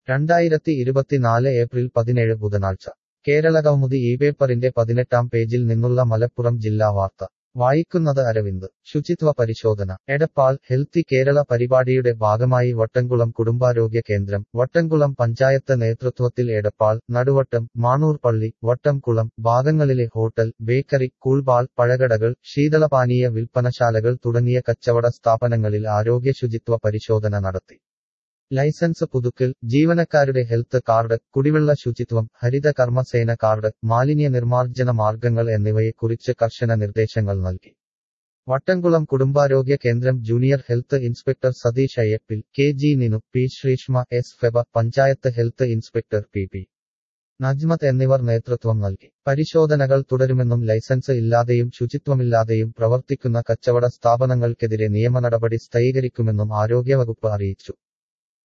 രണ്ടായിരത്തി ഇരുപത്തിനാല് ഏപ്രിൽ പതിനേഴ് ബുധനാഴ്ച കേരളകൗമുദി ഈ പേപ്പറിന്റെ പതിനെട്ടാം പേജിൽ നിന്നുള്ള മലപ്പുറം ജില്ലാ വാർത്ത വായിക്കുന്നത് അരവിന്ദ് ശുചിത്വ പരിശോധന എടപ്പാൾ ഹെൽത്തി കേരള പരിപാടിയുടെ ഭാഗമായി വട്ടംകുളം കുടുംബാരോഗ്യ കേന്ദ്രം വട്ടംകുളം പഞ്ചായത്ത് നേതൃത്വത്തിൽ എടപ്പാൾ നടുവട്ടം മാണൂർ പള്ളി വട്ടംകുളം ഭാഗങ്ങളിലെ ഹോട്ടൽ ബേക്കറി കൂൾബാൾ പഴകടകൾ ശീതളപാനീയ വിൽപ്പനശാലകൾ തുടങ്ങിയ കച്ചവട സ്ഥാപനങ്ങളിൽ ആരോഗ്യ ശുചിത്വ പരിശോധന നടത്തി ലൈസൻസ് പുതുക്കൽ ജീവനക്കാരുടെ ഹെൽത്ത് കാർഡ് കുടിവെള്ള ശുചിത്വം ഹരിത കർമ്മസേന കാർഡ് മാലിന്യ നിർമ്മാർജ്ജന മാർഗങ്ങൾ എന്നിവയെക്കുറിച്ച് കർശന നിർദ്ദേശങ്ങൾ നൽകി വട്ടംകുളം കുടുംബാരോഗ്യ കേന്ദ്രം junior health inspector Satheesh Ayyappil K G Ninu P Sreeshma S Feba panchayat health inspector P P Najmath എന്നിവർ നേതൃത്വം നൽകി പരിശോധനകൾ തുടരുമെന്നും ലൈസൻസ് ഇല്ലാതെയും ശുചിത്വമില്ലാതെയും പ്രവർത്തിക്കുന്ന കച്ചവട സ്ഥാപനങ്ങൾക്കെതിരെ നിയമനടപടി സ്ഥൈരീകരിക്കുമെന്നും ആരോഗ്യവകുപ്പ് അറിയിച്ചു